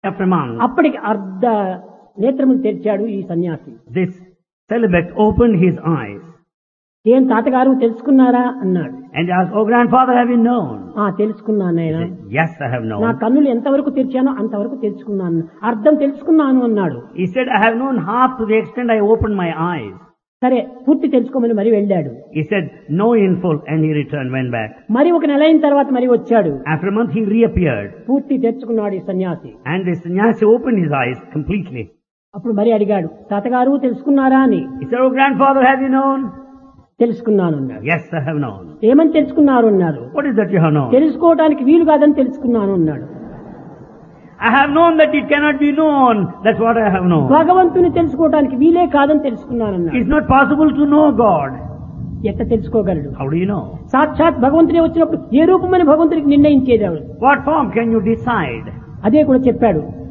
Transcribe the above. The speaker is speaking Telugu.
After a month, అప్పటికి అర్ధ నేత్రములు తెరిచాడు ఈ సన్యాసి this celibate opened his eyes ఏం తాతగారు తెలుసుకున్నారా అన్నాడు and asked, Oh grandfather, have you known? ఆ తెలుసుకున్నాను He నాయన said, Yes, I have నా known. కన్నులు ఎంతవరకు తెరిచానో అంతవరకు తెలుసుకున్నాను అర్థం తెలుసుకున్నాను అన్నాడు He said, I have known half to the extent I opened my eyes. సరే పూర్తి తెలుసుకోమని మరి వెళ్ళాడు He said, No in full, and he returned, went back. మరి ఒక నెల అయిన తర్వాత మరి వచ్చాడు After a month, he reappeared, పూర్తి తెచ్చుకున్నాడు ఈ సన్యాసి and the sannyasi opened his eyes completely. అప్పుడు మరి అడిగాడు తాతగారు తెలుసుకున్నారా అని He said, Oh grandfather, have you known? తెలుసుకున్నాను అన్నాడు Yes, I have known. ఏమని తెలుసుకున్నారు అన్నారు What is that you have known? తెలుసుకోవడానికి వీలు కాదని తెలుసుకున్నాను అన్నాడు I have known that it cannot be known. That's what I have known. భగవంతుని తెలుసుకోవడానికి వీలే కాదని తెలుసుకున్నాను అన్నాడు It's not possible to know God. ఎట్ట తెలుసుకోగలడు How do you know? సాక్షాత్ భగవంతుడే వచ్చినప్పుడు ఏ రూపమని భగవంతుడికి నిర్ణయించేది ఆవిడ What form can you decide? అదే కూడా చెప్పాడు